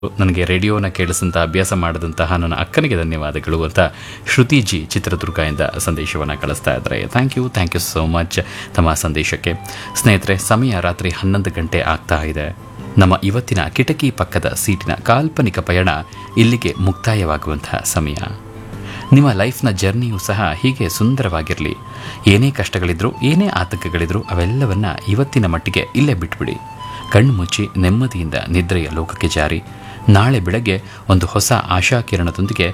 ನನಗೆ ರೇಡಿಯೋನ ಕೇಳಿಸಂತ ಅಭ್ಯಾಸ ಮಾಡಿದಂತಹ ನನ್ನ ಅಕ್ಕನಿಗೆ ಧನ್ಯವಾದಗಳು ಅಂತ ಶ್ರುತಿ ಜಿ ಚಿತ್ರದುರ್ಗ ಇಂದ ಸಂದೇಶವನ್ನು ಕಳಿಸ್ತಾ ಇದ್ದಾರೆ thank you thank you so much ತಮ್ಮ ಸಂದೇಶಕ್ಕೆ ಸ್ನೇಹಿತರೆ ಸಮಯ ರಾತ್ರಿ ಹನ್ನೊಂದು ಗಂಟೆ ಆಗ್ತಾ ಇದೆ ನಮ್ಮ ಇವತ್ತಿನ ಕಿಟಕಿ ಪಕ್ಕದ ಸೀಟಿನ ಕಾಲ್ಪನಿಕ ಪಯಣ ಇಲ್ಲಿಗೆ ಮುಕ್ತಾಯವಾಗುವಂತಹ ಸಮಯ ನಿಮ್ಮ ಲೈಫ್ನ ಜರ್ನಿಯೂ ಸಹ ಹೀಗೆ ಸುಂದರವಾಗಿರಲಿ ಏನೇ ಕಷ್ಟಗಳಿದ್ರು ಏನೇ ಆತಂಕಗಳಿದ್ರು ಅವೆಲ್ಲವನ್ನ ಇವತ್ತಿನ ಮಟ್ಟಿಗೆ ಇಲ್ಲೇ ಬಿಟ್ಬಿಡಿ ಕಣ್ಣು ಮುಚ್ಚಿ ನೆಮ್ಮದಿಯಿಂದ ನಿದ್ರೆಯ ಲೋಕಕ್ಕೆ ಜಾರಿ ನಾಳೆ ಬೆಳಗ್ಗೆ ಒಂದು ಹೊಸ ಆಶಾಕಿರಣದೊಂದಿಗೆ